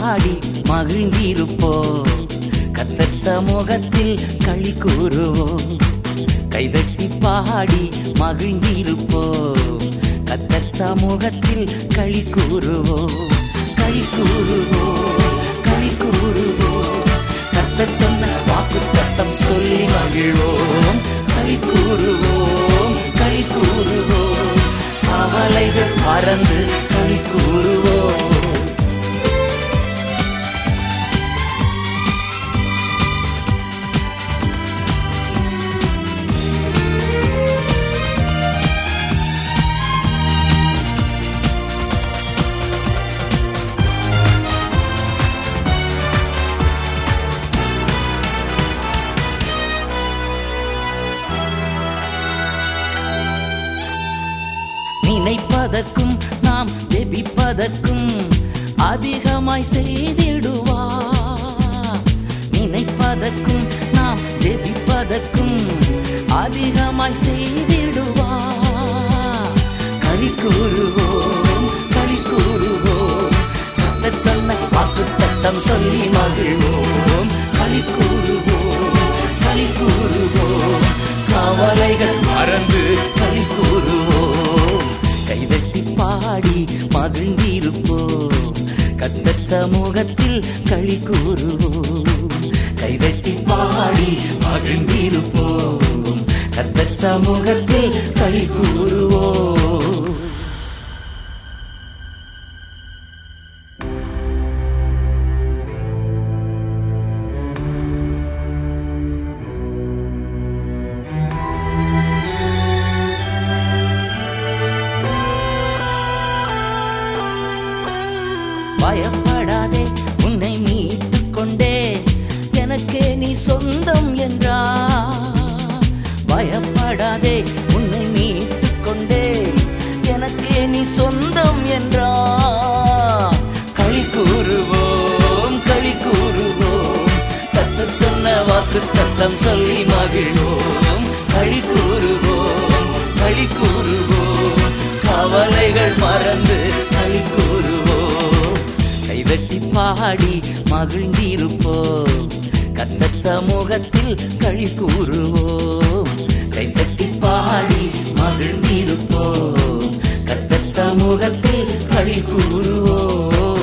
பாடி மகிழ்ந்திருப்போம் கத்தர் சமூகத்தில் களி கூறுவோம் கைதட்டி பாடி மகிழ்ந்திருப்போம் கத்தர் சமூகத்தில் களி கூறுவோம் களி கூறுவோம் களி கூறுவோம் கத்தர் சொன்ன வாக்கு தத்தம் சொல்லி மகிழ்வோம் களி கூறுவோம் களி கூறுவோம் கவலைகள் மறந்து களி கூறுவோம் நினைப்பதற்கும் நாம் ஜெபிப்பதற்கும் அதிகமாய் செய்திடுவா நினைப்பதற்கும் நாம் ஜெபிப்பதற்கும் அதிகமாய் செய்திடுவா களி கூறுவோம் களி கூறுவோம் கர்த்தர் சொன்ன வாக்கு தத்தம் சொல்லி மகிழ்வோம் களி கூறுவோம் களி கூறுவோம் கவலைகள் மறந்து களி கூறுவோம் கைதட்டி பாடி மகிழ்ந்திருப்போம் கத்தர் சமூகத்தில் களி கூறுவோம் கைதட்டி பாடி மகிழ்ந்திருப்போம் கத்தர் சமூகத்தில் களி கூறுவோம் பயப்படாதே உன்னை மீட்டுக் கொண்டே எனக்கே நீ சொந்தம் என்றா பயப்படாதே உன்னை மீட்டுக் கொண்டே எனக்கே நீ சொந்தம் என்றா களி கூறுவோம் களி கூறுவோம் கத்தர் சொன்ன வாக்கு தத்தம் சொல்லி மகிழ்வோம் களி கூறுவோம் களி கூறுவோம் கவலைகள் மறந்து களி கூறுவோம் கைதட்டி பாடி மகிழ்ந்திருப்போம் கத்தர் சமூகத்தில் களி கூறுவோம் கைதட்டி பாடி மகிழ்ந்திருப்போம் கத்தர் சமூகத்தில் களி கூறுவோம்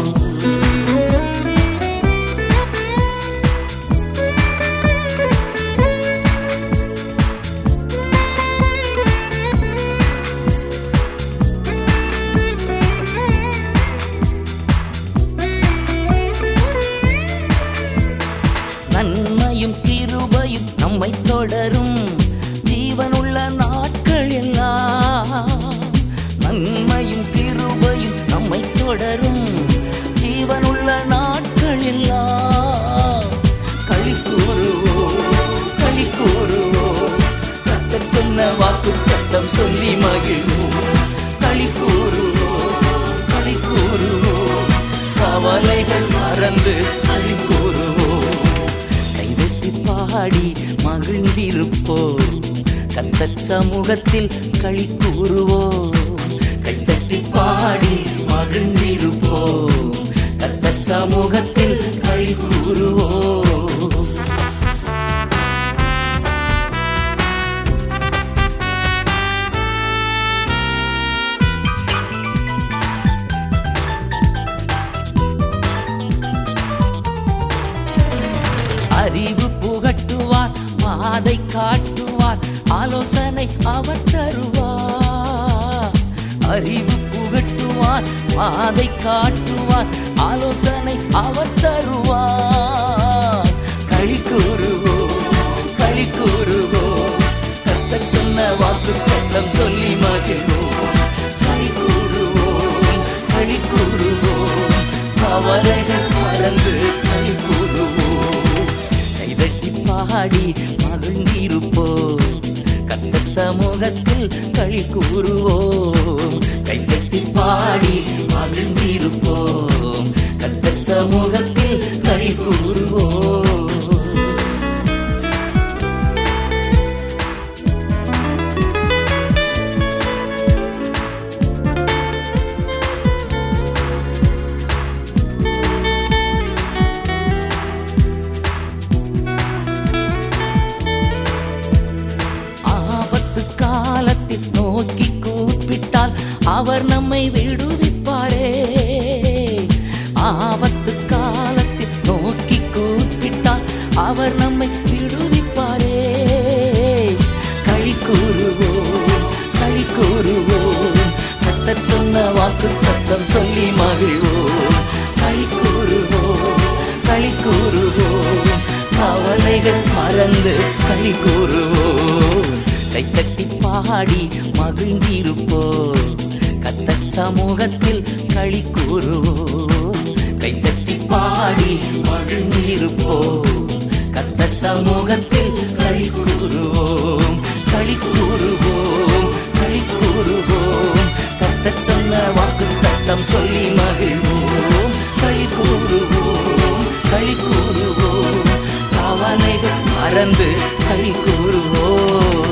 நன்மையும் கிருபையும் நம்மை தொடரும் ஜீவனுள்ள நாட்கள் எல்லாம் நன்மையும் கிருபையும் நம்மை தொடரும் ஜீவனுள்ள நாட்கள் எல்லாம் களி கூறுவோம் களி கூறுவோம் கத்தர் சொன்ன வாக்கு கத்தம் சொல்லி மகிழ்வோம் களி கூறுவோம் களி கூறுவோம் கவலைகள் மறந்து களி கூறுவோம் கைதட்டி பாடி மகிழ்ந்திருப்போம் கத்தர் சமூகத்தில் களி கூறுவோம் கைதட்டி பாடி மகிழ்ந்திருப்போம் கத்தர் சமூகத்தில் களி கூறுவோம் அறிவு புகட்டுவார் பாதை காட்டுவார் ஆலோசனை அவர் தருவார் அறிவு புகட்டுவார் பாதை காட்டுவார் ஆலோசனை அவர் தருவார் களி கூறுவோம் களி கூறுவோம் கத்தர் சொன்ன வாக்கு கட்டம் சொல்லி மகிழ்வோம் களி கூறுவோம் களி கூறுவோம் கவலைகள் மறந்து களி கூறுவோம் கைதட்டி பாடி மகிழ்ந்திருப்போம் கத்தர் சமூகத்தில் களி கூறுவோம் கைதட்டி பாடி மகிழ்ந்திருப்போம் கத்தர் சமூகத்தில் களி கூறுவோம் அவர் நம்மை விடுவிப்பாரே களி கூறுவோம் களி கூறுவோம் கத்தர் சொன்ன வாக்கு தத்தம் சொல்லி மகிழ்வோம் களி கூறுவோம் களி கூறுவோம் கவலைகள் மறந்து களி கூறுவோம் கைத்தட்டி பாடி மகிழ்ந்திருப்போம் கத்தர் சமூகத்தில் களி கூறுவோம் கைத்தட்டி பாடி மகிழ்ந்திருப்போம் கத்தர் சமூகத்தில் களி கூறுவோம் களி கூறுவோம் களி கூறுவோம் கத்தர் சொன்ன வாக்கு தத்தம் சொல்லி மகிழ்வோம் களி கூறுவோம் களி கூறுவோம் கவலைகள் மறந்து களி கூறுவோம்